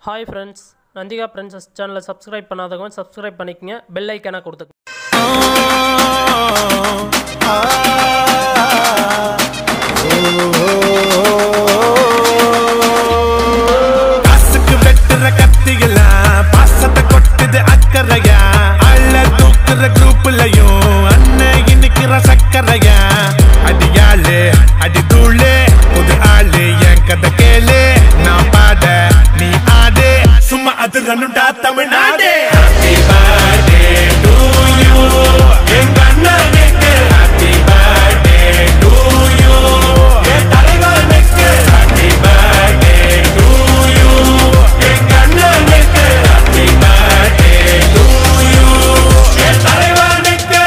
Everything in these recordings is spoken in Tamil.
ஹாய் ஃப்ரெண்ட்ஸ் நந்திகா பிரின்சஸ் சேனலை சப்ஸ்கிரைப் பண்ணாதவங்க சப்ஸ்கிரைப் பண்ணிக்கங்க பெல் ஐக்கானை கொடுத்துங்க காசுக்கு வெட்டுற கத்தியெல்லாம் பாசத்தை கொட்டுது அக்கறையா அள்ள தூக்குற குரூப்லயும் அண்ணன் இனிக்கிற சக்கரையா அடியாளு அடி தூளு புது ஆளு என் கதை கேளு நான் பாட நீ ஆடு சும்மா அது ரன்னுடா Tamil Nadu Happy birthday to you. எங்க அண்ணனுக்கு happy birthday to you. என் தலைவனுக்கு happy birthday to you. எங்க அண்ணனுக்கு happy birthday to you. என் தலைவனுக்கு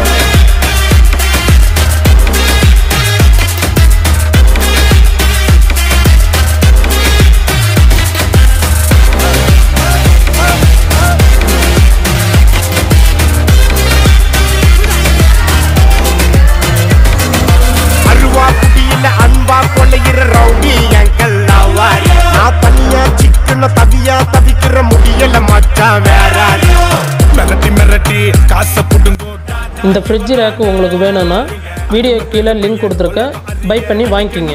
அருவா குடியில அன்பா கொள்ளையிற ரவுடி எங்கள் லவ்வாரி நான் தனியா சிக்கன தவியா தவிக்கிற முடியல மச்சான் வேற ஆளு. மிரட்டி மிரட்டி காசை புடுங்கோ இந்த ஃப்ரிட்ஜ் ரேக்கு உங்களுக்கு வேணும்னா வீடியோ கீழே லிங்க் கொடுத்துருக்கேன் பை பண்ணி வாங்கிக்கிங்க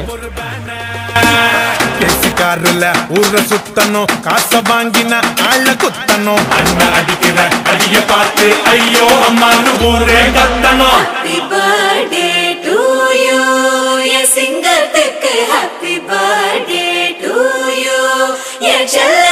கேசுக்காருல ஊர சுத்தணும் காசை வாங்கின ஆள குத்தணும் அண்ணன் அடிக்கிற அடிய பார்த்து ஐயோ அம்மான்னு ஊரே கத்தணும் Happy birthday to you. என் சிங்கத்துக்கு happy birthday to you. என் செல்ல